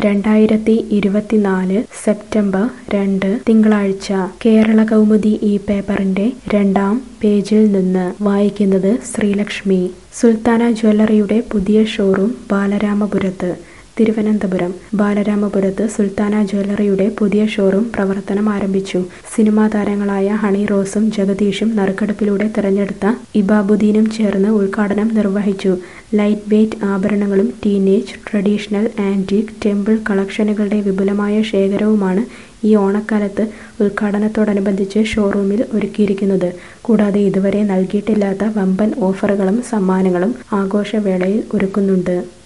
രണ്ടായിരത്തി ഇരുപത്തിനാല് സെപ്റ്റംബർ രണ്ട് തിങ്കളാഴ്ച കേരള കൗമുദി ഈ പേപ്പറിന്റെ രണ്ടാം പേജിൽ നിന്ന് വായിക്കുന്നത് ശ്രീലക്ഷ്മി സുൽത്താന ജ്വല്ലറിയുടെ പുതിയ ഷോറൂം ബാലരാമപുരത്ത് തിരുവനന്തപുരം ബാലരാമപുരത്ത് സുൽത്താന ജ്വല്ലറിയുടെ പുതിയ ഷോറൂം പ്രവർത്തനം ആരംഭിച്ചു സിനിമാ താരങ്ങളായ ഹണി റോസും ജഗദീഷും നറുക്കെടുപ്പിലൂടെ തെരഞ്ഞെടുത്ത ഇബാബുദ്ദീനും ചേർന്ന് ഉദ്ഘാടനം നിർവഹിച്ചു ലൈറ്റ് വെയ്റ്റ് ആഭരണങ്ങളും ടീനേജ് ട്രഡീഷണൽ ആന്റിക് ടെമ്പിൾ കളക്ഷനുകളുടെ വിപുലമായ ശേഖരവുമാണ് ഈ ഓണക്കാലത്ത് ഉദ്ഘാടനത്തോടനുബന്ധിച്ച് ഷോറൂമിൽ ഒരുക്കിയിരിക്കുന്നത് കൂടാതെ ഇതുവരെ നൽകിയിട്ടില്ലാത്ത വമ്പൻ ഓഫറുകളും സമ്മാനങ്ങളും ആഘോഷവേളയിൽ ഒരുക്കുന്നുണ്ട്